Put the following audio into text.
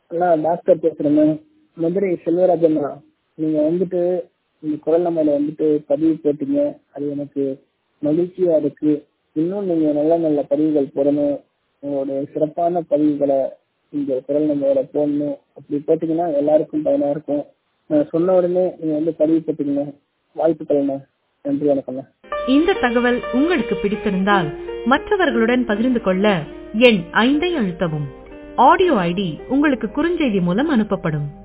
அண்ணா doctor பேசுகிறேங்க மதுரை செல்வராஜண்ணா நீங்கள் வந்துட்டு இந்த குரல் நம்மள வந்துட்டு பதிவு போட்டீங்க அது எனக்கு மகிழ்ச்சியாக இருக்குது இன்னும் நீங்கள் நல்ல நல்ல பதிவுகள் போடணும் உங்களுடைய சிறப்பான பதிவுகளை இந்த குரல் நம்மளோட போடணும் அப்படி போட்டிங்கன்னா எல்லாருக்கும் பயனாக இருக்கும் நான் சொன்ன உடனே நீங்கள் வந்து பதிவு போட்டீங்க வாழ்த்துக்கள்ண்ணா நன்றி வணக்கம்ண்ணா இந்த தகவல் உங்களுக்கு பிடித்திருந்தால் மற்றவர்களுடன் பகிர்ந்து கொள்ள எண் ஐந்தை அழுத்தவும் ஆடியோ ஐடி உங்களுக்கு குறுஞ்செய்தி மூலம் அனுப்பப்படும்